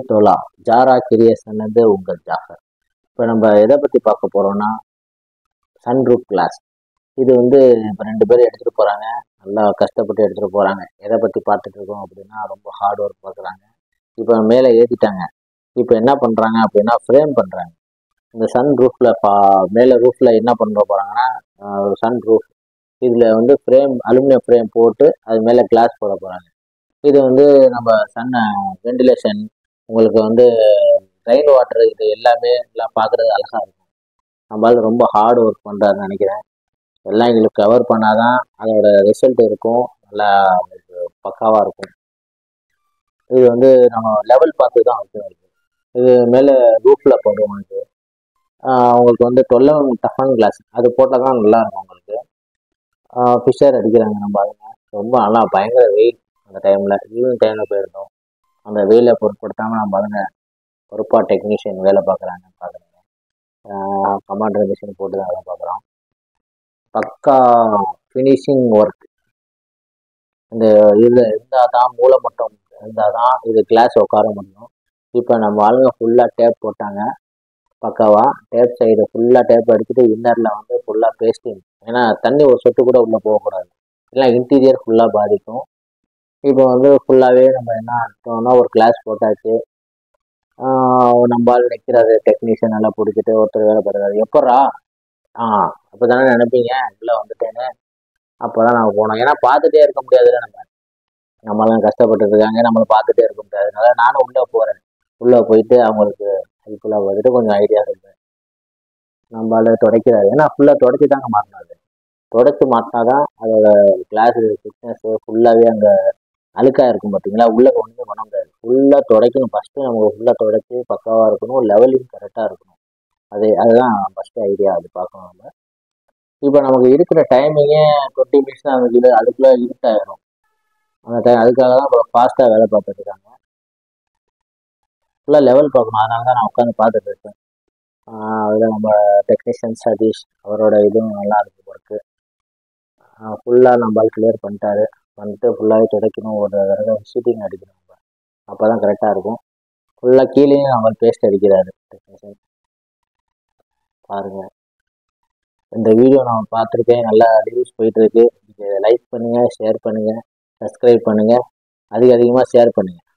தோலா ஜாரா creation வந்து உங்கள் ஜாஃபர் இப்போ நம்ம எதை பற்றி பார்க்க போகிறோம்னா சன்ரூப் கிளாஸ் இது வந்து இப்போ ரெண்டு பேரும் எடுத்துகிட்டு போகிறாங்க நல்லா கஷ்டப்பட்டு எடுத்துகிட்டு போகிறாங்க எதை பற்றி பார்த்துட்டு இருக்கோம் அப்படின்னா ரொம்ப ஹார்ட் ஒர்க் பார்க்குறாங்க இப்போ மேலே ஏற்றிட்டாங்க இப்போ என்ன பண்ணுறாங்க அப்படின்னா ஃப்ரேம் பண்ணுறாங்க இந்த சன் ரூஃபில் பா மேலே ரூஃபில் என்ன பண்ண போகிறாங்கன்னா சன் ரூஃப் இதில் வந்து ஃப்ரேம் அலுமினியம் ஃப்ரேம் போட்டு அது மேலே கிளாஸ் போட போகிறாங்க இது வந்து நம்ம சன் வெண்டிலேஷன் உங்களுக்கு வந்து ரெயின் வாட்டர் இது எல்லாமே எல்லாம் பார்க்குறது அழகாக இருக்கும் நம்மளால ரொம்ப ஹார்ட் ஒர்க் பண்ணுறாருன்னு நினைக்கிறேன் எல்லாம் எங்களுக்கு கவர் பண்ணாதான் அதோட ரிசல்ட் இருக்கும் நல்லா பக்காவாக இருக்கும் இது வந்து நம்ம லெவல் பார்த்து தான் வைக்கணும் இது. இது மேலே ரூஃபில் போடுவோம் இது ஆஹ் உங்களுக்கு வந்து டுவெல் டஃபன் கிளாஸ் அது போட்டால் தான் நல்லா இருக்கும் உங்களுக்கு ஃபிஷர் அடிக்கிறாங்க நம்ம அதுங்க ரொம்ப நல்லா பயங்கர வெயில் அந்த டைமில் ஈவினிங் டைமில் போயிருந்தோம் அந்த வெயிலை பொருட்படுத்தாமல் நம்ம அதுங்க பொறுப்பாக டெக்னீஷியன் வேலை பார்க்குறாங்க பார்க்குறேங்க கமாண்டர் மிஷின் போட்டு தான் வேலை பார்க்குறோம் பக்கா ஃபினிஷிங் ஒர்க் இந்த இதில் இருந்தால் தான் மூலமட்டம் இருந்தால் தான் இது கிளாஸ் உட்கார முடியும் இப்போ நம்ம ஆளுங்க ஃபுல்லாக டேப் போட்டாங்க பக்காவாக டேப் சைடு ஃபுல்லாக டேப் அடிச்சுட்டு இன்னரில் வந்து ஃபுல்லாக பேஸ்டிங் ஏன்னா தண்ணி ஒரு சொட்டு கூட உள்ளே போகக்கூடாது இல்லை இன்டீரியர் ஃபுல்லாக பாதிக்கும் இப்போ வந்து ஃபுல்லாகவே நம்ம என்ன அர்த்தம்னா ஒரு கிளாஸ் போட்டாச்சு ஆஹ் நம்ம ஆள் நிற்கிறாரு டெக்னீஷியன் எல்லாம் பிடிச்சிட்டு ஒருத்தர் வேலை பார்க்குறாரு எப்பட்றா ஆ அப்போ தானே நினைப்பீங்க உள்ளே வந்துட்டேன்னு அப்போ தான் நம்ம போனோம் ஏன்னா பார்த்துட்டே இருக்க முடியாதுல்ல நம்ம நம்மளாம் கஷ்டப்பட்டு இருக்காங்க நம்மளை பார்த்துட்டே இருக்க முடியாது அதனால நானும் உள்ளே போகிறேன் உள்ளே போயிட்டு அவங்களுக்கு ஹெல்ப்ஃபுல்லாக பார்த்துட்டு கொஞ்சம் ஐடியா சொல்றேன் நம்மளால துடைக்கிறாரு ஏன்னா ஃபுல்லாக துடைச்சி தாங்க மாட்டினாரு துடைச்சி மாட்டினா தான் அதோட கிளாஸ் ஃபிட்னஸ் ஃபுல்லாகவே அங்கே அழுக்காக இருக்கும் பார்த்தீங்களா உள்ளே ஒன்றுமே பண்ண முடியாது ஃபுல்லாக துடைக்கணும் ஃபஸ்ட்டு நமக்கு ஃபுல்லாக துடைச்சி பக்காவாக இருக்கணும் லெவலிங் கரெக்டாக இருக்கணும் அது அதுதான் ஃபஸ்ட்டு ஐடியா அது பார்க்கணும் நம்ம இப்போ நமக்கு இருக்கிற டைமிங்கே டுவெண்ட்டி மினிட்ஸ் தான் இருக்குது அதுக்குள்ளே இருட்டாயிரும் அந்த டைம் அதுக்காக தான் இப்போ ஃபாஸ்ட்டாக வேலை பார்த்துட்டு இருக்காங்க ஃபுல்லாக லெவல் பார்க்கணும் அதனால தான் நான் உட்காந்து பார்த்துட்டு இருக்கேன் அதில் நம்ம டெக்னீஷியன் சதீஷ் அவரோட இதுவும் நல்லா இருக்கு ஒர்க்கு ஃபுல்லாக நம்ம கிளியர் பண்ணிட்டாரு பண்ணிட்டு ஃபுல்லாகவே துடைக்கணும் ஒரு தடவை ஷீட்டிங் அடிக்கணும் நம்ம அப்போ தான் கரெக்டாக இருக்கும் ஃபுல்லாக கீழேயும் நம்ம பேஸ்ட் அடிக்கிறாரு டெக்னீஷியன் பாருங்கள் இந்த வீடியோ நான் பார்த்துருக்கேன் நல்லா ரிவ்யூஸ் போயிட்டு இருக்கு நீங்கள் லைக் பண்ணுங்கள் ஷேர் பண்ணுங்கள் சப்ஸ்கிரைப் பண்ணுங்கள் அதிக அதிகமாக ஷேர் பண்ணுங்கள்